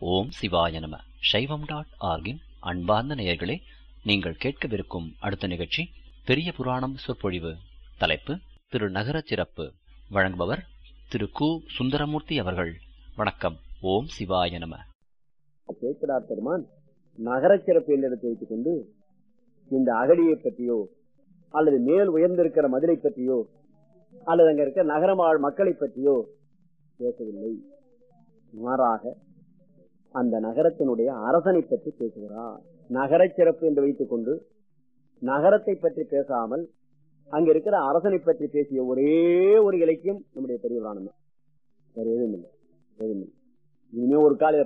ஓம் சிவாய நம சைவம் டாட் ஆர்கின் அன்பார்ந்த நேயர்களே நீங்கள் கேட்கவிருக்கும் அடுத்த நிகழ்ச்சி பெரிய புராணம் சொற்பொழிவு தலைப்பு திரு நகரச் சிறப்பு வழங்குபவர் திரு கு சுந்தரமூர்த்தி அவர்கள் வணக்கம் ஓம் சிவாய நம சேக்கடார் பெருமான் நகரச் சிறப்பு என்று எடுத்து வைத்துக் கொண்டு இந்த அகடியை பற்றியோ அல்லது மேல் உயர்ந்திருக்கிற மதுரை பற்றியோ அல்லது அங்க இருக்க நகரமாள் மக்களை பற்றியோ பேசவில்லை மாறாக அந்த நகரத்தினுடைய அரசனை பற்றி பேசுகிறார் நகரச் சிறப்பு என்று வைத்துக் கொண்டு நகரத்தை பற்றி பேசாமல் அங்க இருக்கிற அரசனை பற்றி பேசிய ஒரே ஒரு இலக்கியம் நம்முடைய பெரிய புராணம் தான் வேற எதுவும் இல்லை எதுவும் இல்லை இனிமே ஒரு கால